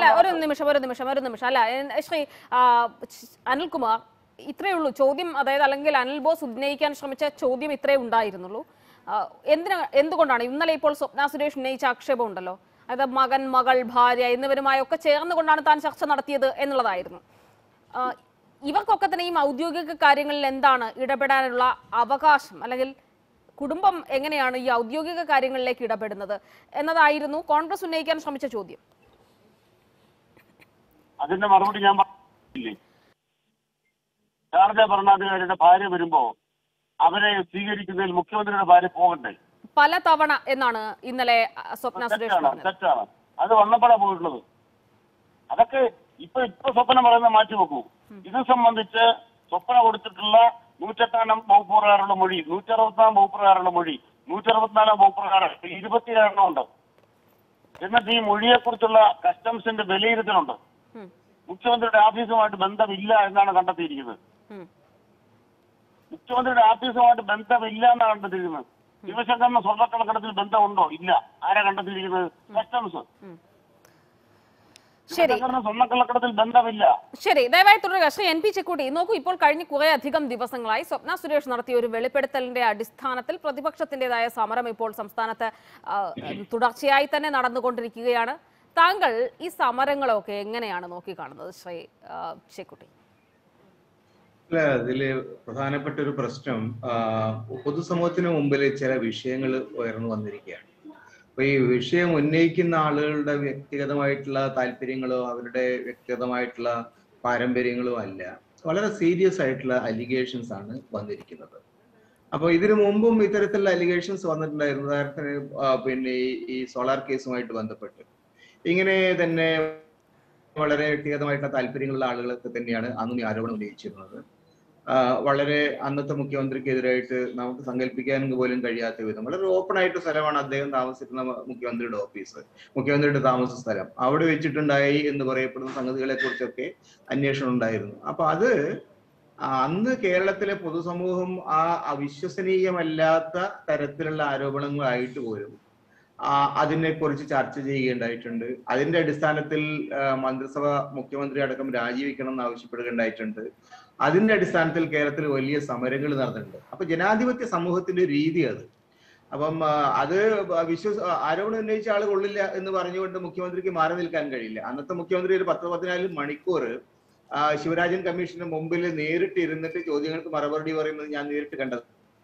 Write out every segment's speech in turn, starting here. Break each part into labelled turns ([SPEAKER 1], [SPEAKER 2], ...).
[SPEAKER 1] അല്ല ഒരു നിമിഷം ഒരു നിമിഷം ഒരു നിമിഷം അല്ല എ- ശ്രീ ആ, അനിൽകുമാർ ഇത്രയേ ഉള്ളൂ ചോദ്യം അതായത് അല്ലെങ്കിൽ അനിൽ ബോസ് ഉന്നയിക്കാൻ ശ്രമിച്ച ചോദ്യം ഇത്രേ ഉണ്ടായിരുന്നുള്ളൂ ആ, എന്തിനാ എന്തുകൊണ്ടാണ് ഇന്നലെ ഇപ്പോൾ സ്വപ്ന സുരേഷ് ഉന്നയിച്ച ആക്ഷേപം ഉണ്ടല്ലോ അതായത് മകൻ മകൾ ഭാര്യ എന്നിവരുമായൊക്കെ ചേർന്നുകൊണ്ടാണ് താൻ ചർച്ച നടത്തിയത് എന്നുള്ളതായിരുന്നു ആ, ഇവർക്കൊക്കെ തന്നെ ഈ ഔദ്യോഗിക കാര്യങ്ങളിൽ എന്താണ് ഇടപെടാനുള്ള അവകാശം അല്ലെങ്കിൽ കുടുംബം എങ്ങനെയാണ് ഈ ഔദ്യോഗിക കാര്യങ്ങളിലേക്ക് ഇടപെടുന്നത് എന്നതായിരുന്നു കോൺഗ്രസ് ഉന്നയിക്കാൻ ശ്രമിച്ച ചോദ്യം
[SPEAKER 2] അതിന്റെ മറുപടി ഞാൻ പറഞ്ഞില്ലേ ഷാർജ ഭരണാധികാരിയുടെ ഭാര്യ വരുമ്പോ അവരെ സ്വീകരിക്കുന്നതിൽ മുഖ്യമന്ത്രിയുടെ ഭാര്യ പോകണ്ടേ
[SPEAKER 1] പല തവണ എന്നാണ് ഇന്നലെ അ, സ്വപ്ന സുരേഷ്
[SPEAKER 2] തെറ്റാണ്
[SPEAKER 1] പറഞ്ഞത്
[SPEAKER 2] തെറ്റാണ് അത് വന്നപ്പോഴാ പോയിട്ടുള്ളത് അതൊക്കെ ഇപ്പൊ ഇപ്പൊ സ്വപ്നം പറയുന്നത് മാറ്റി വെക്കൂ ഇത് സംബന്ധിച്ച് സ്വപ്ന കൊടുത്തിട്ടുള്ള നൂറ്റെട്ടാം വകുപ്പ് പ്രകാരമുള്ള മൊഴി നൂറ്ററുപത്താം വകുപ്പ് പ്രകാരമുള്ള മൊഴി നൂറ്ററുപത്തിനാലാം വകുപ്പ് പ്രകാരം ഇരുപത്തിരണ്ടെണ്ണം ഉണ്ട് എന്നിട്ട് ഈ മൊഴിയെ കുറിച്ചുള്ള കസ്റ്റംസിന്റെ വിലയിരുത്തലുണ്ട്
[SPEAKER 1] ഉം,
[SPEAKER 2] മുഖ്യമന്ത്രിയുടെ ഓഫീസുമായിട്ട് ബന്ധമില്ല എന്നാണ് കണ്ടെത്തിയിരിക്കുന്നത്
[SPEAKER 1] ഉം,
[SPEAKER 2] മുഖ്യമന്ത്രിയുടെ ഓഫീസുമായിട്ട് ബന്ധമില്ല എന്നാണ് കണ്ടെത്തിയിരിക്കുന്നത് ശിവശങ്കറിന് സ്വർണ്ണക്കണക്കണത്തിൽ ബന്ധമുണ്ടോ ഇല്ല ആരാ കണ്ടെത്തിയിരിക്കുന്നത് കസ്റ്റംസ്
[SPEAKER 1] ഉം. ശരി
[SPEAKER 2] ശിവശങ്കറിന് സ്വർണ്ണക്കള്ളക്കടത്തിൽ ബന്ധമില്ല
[SPEAKER 1] ശരി ദയവായി തുടരുക ശ്രീ എൻ പി ചെക്കൂട്ടി നോക്കൂ ഇപ്പോൾ കഴിഞ്ഞ കുറെ അധികം ദിവസങ്ങളായി സ്വപ്ന സുരേഷ് നടത്തിയ ഒരു വെളിപ്പെടുത്തലിന്റെ അടിസ്ഥാനത്തിൽ പ്രതിപക്ഷത്തിന്റേതായ സമരം ഇപ്പോൾ സംസ്ഥാനത്ത് ആ, തുടർച്ചയായി തന്നെ നടന്നുകൊണ്ടിരിക്കുകയാണ് താങ്കൾ ഈ സമരങ്ങളൊക്കെ എങ്ങനെയാണ് നോക്കിക്കാണുന്നത് ശ്രീ ആ, ചെക്കുട്ടി
[SPEAKER 3] അല്ല അതില് പ്രധാനപ്പെട്ട ഒരു പ്രശ്നം ആ, പൊതുസമൂഹത്തിന് മുമ്പിൽ ചില വിഷയങ്ങൾ ഉയർന്നു വന്നിരിക്കുകയാണ് അപ്പൊ ഈ വിഷയം ഉന്നയിക്കുന്ന ആളുകളുടെ വ്യക്തിഗതമായിട്ടുള്ള താല്പര്യങ്ങളോ അവരുടെ വ്യക്തിഗതമായിട്ടുള്ള പാരമ്പര്യങ്ങളോ അല്ല വളരെ സീരിയസ് ആയിട്ടുള്ള അലിഗേഷൻസ് ആണ് വന്നിരിക്കുന്നത് അപ്പോൾ ഇതിനു മുമ്പും ഇത്തരത്തിലുള്ള അലിഗേഷൻസ് വന്നിട്ടുണ്ടായിരുന്നു ഉദാഹരണത്തിന് ആ, പിന്നെ ഈ- ഈ സോളാർ കേസുമായിട്ട് ബന്ധപ്പെട്ട് ഇങ്ങനെ തന്നെ വളരെ വ്യക്തിഗതമായിട്ടുള്ള താല്പര്യങ്ങളുള്ള ആളുകളൊക്കെ തന്നെയാണ് അന്നും ഈ ആരോപണം ഉന്നയിച്ചിരുന്നത് ആ, വളരെ അന്നത്തെ മുഖ്യമന്ത്രിക്കെതിരായിട്ട് നമുക്ക് സങ്കല്പിക്കാൻ പോലും കഴിയാത്ത വിധം വളരെ ഓപ്പൺ ആയിട്ട് സ്ഥലമാണ് അദ്ദേഹം താമസിക്കുന്ന മുഖ്യമന്ത്രിയുടെ ഓഫീസ് മുഖ്യമന്ത്രിയുടെ താമസ സ്ഥലം അവിടെ വെച്ചിട്ടുണ്ടായി എന്ന് പറയപ്പെടുന്ന സംഗതികളെ കുറിച്ചൊക്കെ അന്വേഷണം ഉണ്ടായിരുന്നു അപ്പൊ അത് ആ, അന്ന് കേരളത്തിലെ പൊതുസമൂഹം ആ അവിശ്വസനീയമല്ലാത്ത തരത്തിലുള്ള ആരോപണങ്ങളായിട്ട് പോലും ആ, അതിനെക്കുറിച്ച് ചർച്ച ചെയ്യുകയുണ്ടായിട്ടുണ്ട് അതിന്റെ അടിസ്ഥാനത്തിൽ ആ, മന്ത്രിസഭ മുഖ്യമന്ത്രി അടക്കം രാജിവെക്കണം എന്ന് ആവശ്യപ്പെടുകയുണ്ടായിട്ടുണ്ട് അതിന്റെ അടിസ്ഥാനത്തിൽ കേരളത്തിൽ വലിയ സമരങ്ങൾ നടന്നിട്ടുണ്ട് അപ്പൊ ജനാധിപത്യ സമൂഹത്തിന്റെ ഒരു രീതി അത് അപ്പം ആ, അത് വിശ്വസ ആരോപണം ഉന്നയിച്ച ആൾ കൊള്ളില്ല എന്ന് പറഞ്ഞുകൊണ്ട് മുഖ്യമന്ത്രിക്ക് മാറി നിൽക്കാൻ കഴിയില്ല അന്നത്തെ മുഖ്യമന്ത്രി ഒരു പത്ത് പതിനാല് മണിക്കൂർ ആ, ശിവരാജൻ കമ്മീഷന്റെ മുമ്പിൽ നേരിട്ട് ഇരുന്നിട്ട് ചോദ്യങ്ങൾക്ക് മറുപടി പറയുന്നത് ഞാൻ നേരിട്ട് കണ്ടത്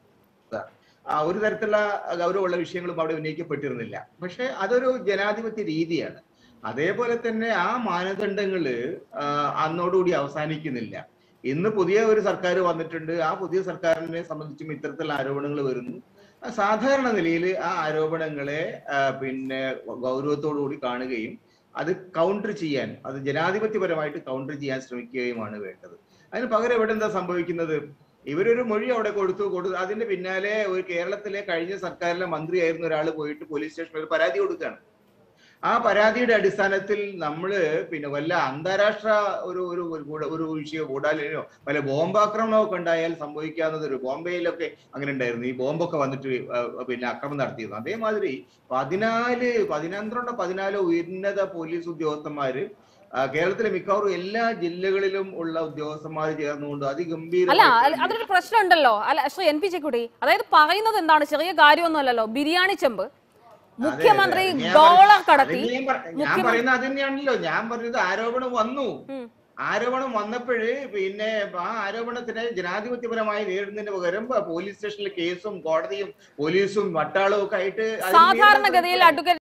[SPEAKER 3] ആ, ഒരു തരത്തിലുള്ള ഗൗരവമുള്ള വിഷയങ്ങളും അവിടെ ഉന്നയിക്കപ്പെട്ടിരുന്നില്ല പക്ഷെ അതൊരു ജനാധിപത്യ രീതിയാണ് അതേപോലെ തന്നെ ആ മാനദണ്ഡങ്ങള് ആ, അന്നോടുകൂടി അവസാനിക്കുന്നില്ല ഇന്ന് പുതിയ ഒരു സർക്കാർ വന്നിട്ടുണ്ട് ആ പുതിയ സർക്കാരിനെ സംബന്ധിച്ചും ഇത്തരത്തിലുള്ള ആരോപണങ്ങൾ വരുന്നു ആ, സാധാരണ നിലയിൽ ആ ആരോപണങ്ങളെ ആ, പിന്നെ ഗൗരവത്തോടുകൂടി കാണുകയും അത് കൗണ്ടർ ചെയ്യാൻ അത് ജനാധിപത്യപരമായിട്ട് കൗണ്ടർ ചെയ്യാൻ ശ്രമിക്കുകയുമാണ് വേണ്ടത് അതിന് പകരം ഇവിടെ എന്താ സംഭവിക്കുന്നത് ഇവരൊരു മൊഴി അവിടെ കൊടുത്തു കൊടുത്തു അതിന്റെ പിന്നാലെ ഒരു കേരളത്തിലെ കഴിഞ്ഞ സർക്കാരിലെ മന്ത്രിയായിരുന്ന ഒരാൾ പോയിട്ട് പോലീസ് സ്റ്റേഷനിൽ ഒരു പരാതി കൊടുക്കുകയാണ് ആ പരാതിയുടെ അടിസ്ഥാനത്തിൽ നമ്മള് പിന്നെ വല്ല അന്താരാഷ്ട്ര ഒരു ഒരു ഒരു ഗൂഢ- ഒരു വിഷയോ ഗൂഢാലോചനയോ വല്ല ബോംബാക്രമണമോ ഒക്കെ ഉണ്ടായാൽ സംഭവിക്കാവുന്നത് ഒരു ബോംബെയിലൊക്കെ അങ്ങനെ ഉണ്ടായിരുന്നു ഈ ബോംബൊക്കെ വന്നിട്ട് ആ, പിന്നെ ആക്രമണം നടത്തിയിരുന്നു അതേമാതിരി പതിനാല് പതിനന്ത്രണ്ടോ പതിനാലോ ഉന്നത പോലീസ് ഉദ്യോഗസ്ഥന്മാര് ആ, കേരളത്തിലെ മിക്കവാറും എല്ലാ ജില്ലകളിലും ഉള്ള ഉദ്യോഗസ്ഥന്മാർ ചേർന്നുകൊണ്ട്
[SPEAKER 1] അല്ല
[SPEAKER 3] അതിഗംഭീര
[SPEAKER 1] അല്ല, അതൊരു പ്രശ്നം ഉണ്ടല്ലോ അല്ല ശ്രീ എൻ പി ചെക്കുട്ടി അതായത് പറയുന്നത് എന്താണ് ചെറിയ കാര്യമൊന്നുമല്ലല്ലോ ബിരിയാണി ചെമ്പ് മുഖ്യമന്ത്രി
[SPEAKER 3] അതെ, ഞാൻ
[SPEAKER 1] ഡോളർ
[SPEAKER 3] പറ-
[SPEAKER 1] കടത്തി
[SPEAKER 3] അത് ഞാൻ പറ- ഞാൻ
[SPEAKER 1] മുഖ്യമന്ത്രി-
[SPEAKER 3] പറയുന്നത് അത് തന്നെയാണല്ലോ ഞാൻ പറഞ്ഞത് ആരോപണം വന്നു
[SPEAKER 1] ഉം.
[SPEAKER 3] ആരോപണം വന്നപ്പോഴ് പിന്നെ ആ ആരോപണത്തിനെ ജനാധിപത്യപരമായി നേരിടുന്നതിന് പകരം പോലീസ് സ്റ്റേഷനിലെ കേസും കോടതിയും പോലീസും വട്ടാളവും ഒക്കെ ആയിട്ട് അതിന് നേരിടാൻ
[SPEAKER 1] സാധാരണഗതിയിൽ
[SPEAKER 3] ശ്രമിക്കുകയാണ്.
[SPEAKER 1] അഡ്വക്കേറ്റ്